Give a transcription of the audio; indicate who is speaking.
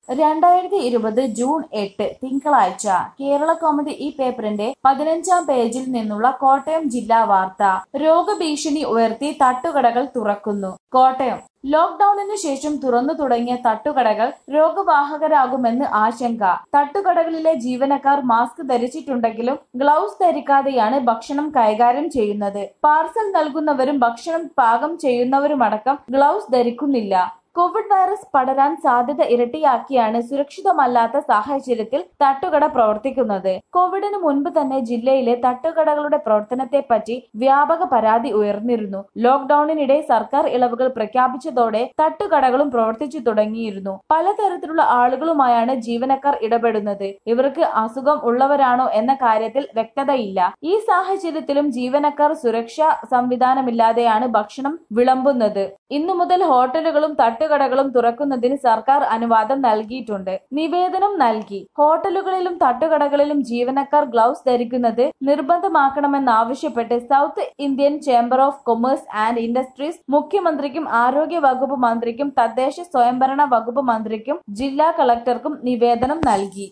Speaker 1: രണ്ടായിരത്തി ഇരുപത് ജൂൺ എട്ട് തിങ്കളാഴ്ച കേരള കൗമുദി ഈ പേപ്പറിന്റെ പതിനഞ്ചാം പേജിൽ നിന്നുള്ള കോട്ടയം ജില്ലാ വാർത്ത രോഗഭീഷണി ഉയർത്തി തട്ടുകടകൾ തുറക്കുന്നു കോട്ടയം ലോക്ഡൌണിനു ശേഷം തുറന്നു തുടങ്ങിയ തട്ടുകടകൾ രോഗവാഹകരാകുമെന്ന് ആശങ്ക തട്ടുകടകളിലെ ജീവനക്കാർ മാസ്ക് ധരിച്ചിട്ടുണ്ടെങ്കിലും ഗ്ലൗസ് ധരിക്കാതെയാണ് ഭക്ഷണം കൈകാര്യം ചെയ്യുന്നത് പാർസൽ നൽകുന്നവരും ഭക്ഷണം പാകം ചെയ്യുന്നവരുമടക്കം ഗ്ലൗസ് ധരിക്കുന്നില്ല കോവിഡ് വൈറസ് പടരാൻ സാധ്യത ഇരട്ടിയാക്കിയാണ് സുരക്ഷിതമല്ലാത്ത സാഹചര്യത്തിൽ തട്ടുകട പ്രവർത്തിക്കുന്നത് കോവിഡിന് മുൻപ് തന്നെ ജില്ലയിലെ തട്ടുകടകളുടെ പ്രവർത്തനത്തെപ്പറ്റി വ്യാപക പരാതി ഉയർന്നിരുന്നു ലോക്ഡൌണിനിടെ സർക്കാർ ഇളവുകൾ പ്രഖ്യാപിച്ചതോടെ തട്ടുകടകളും പ്രവർത്തിച്ചു തുടങ്ങിയിരുന്നു പലതരത്തിലുള്ള ആളുകളുമായാണ് ജീവനക്കാർ ഇടപെടുന്നത് ഇവർക്ക് അസുഖം ഉള്ളവരാണോ എന്ന കാര്യത്തിൽ വ്യക്തതയില്ല ഈ സാഹചര്യത്തിലും ജീവനക്കാർ സുരക്ഷാ സംവിധാനമില്ലാതെയാണ് ഭക്ഷണം വിളമ്പുന്നത് ഇന്നു മുതൽ ഹോട്ടലുകളും തട്ടുകടകളും തുറക്കുന്നതിന് സർക്കാർ അനുവാദം നൽകിയിട്ടുണ്ട് നിവേദനം നൽകി ഹോട്ടലുകളിലും തട്ടുകടകളിലും ജീവനക്കാർ ഗ്ലൗസ് ധരിക്കുന്നത് നിർബന്ധമാക്കണമെന്നാവശ്യപ്പെട്ട് South Indian Chamber of Commerce and Industries മുഖ്യമന്ത്രിക്കും ആരോഗ്യ വകുപ്പ് മന്ത്രിക്കും തദ്ദേശ സ്വയംഭരണ വകുപ്പ് മന്ത്രിക്കും ജില്ലാ കളക്ടർക്കും നിവേദനം നൽകി